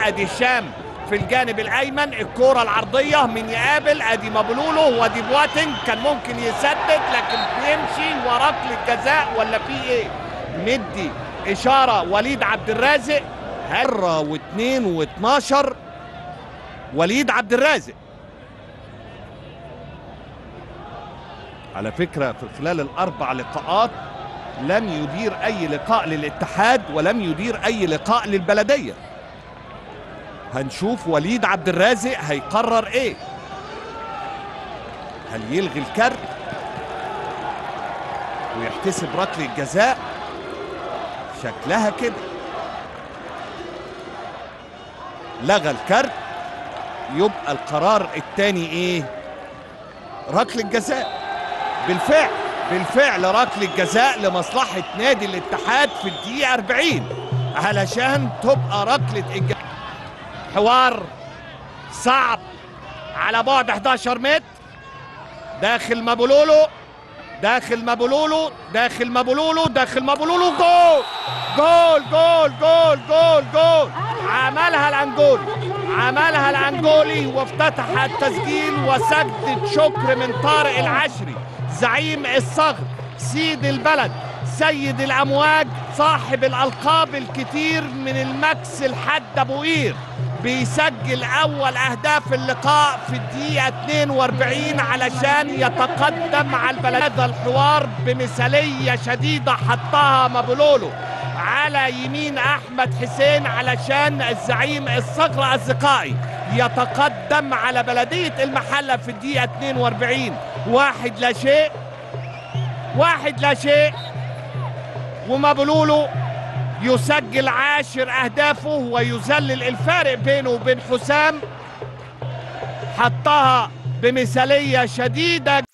ادي الشام في الجانب الايمن الكرة العرضية من يقابل ادي مبلولو وادي بواتنج كان ممكن يسدد لكن بيمشي وركلة جزاء ولا في ايه مدي اشارة وليد عبد الرازق مرة واثنين واتناشر وليد عبد الرازق على فكرة في خلال الأربع لقاءات لم يدير أي لقاء للاتحاد ولم يدير أي لقاء للبلدية هنشوف وليد عبد الرازق هيقرر إيه هل يلغي الكارت ويحتسب ركلة جزاء شكلها كده لغى الكارت يبقى القرار الثاني ايه ركله جزاء بالفعل بالفعل ركله جزاء لمصلحه نادي الاتحاد في الدقيقه 40 علشان تبقى ركله الجزاء حوار صعب على بعد 11 متر داخل مابولولو داخل مابولولو داخل مابولولو داخل مابولولو جول جول جول جول جول جول عملها الانجولي عملها الانجولي وافتتح التسجيل وسجدة شكر من طارق العشري زعيم الصغر سيد البلد سيد الامواج صاحب الالقاب الكتير من المكس لحد ابو قير بيسجل اول اهداف اللقاء في الدقيقه 42 علشان يتقدم على البلد هذا الحوار بمثاليه شديده حطها مابولولو على يمين احمد حسين علشان الزعيم الصقر اصدقائي يتقدم على بلديه المحله في الدقيقه 42 واحد لا شيء واحد لا شيء ومابولولو يسجل عاشر اهدافه ويذلل الفارق بينه وبين حسام حطها بمثاليه شديده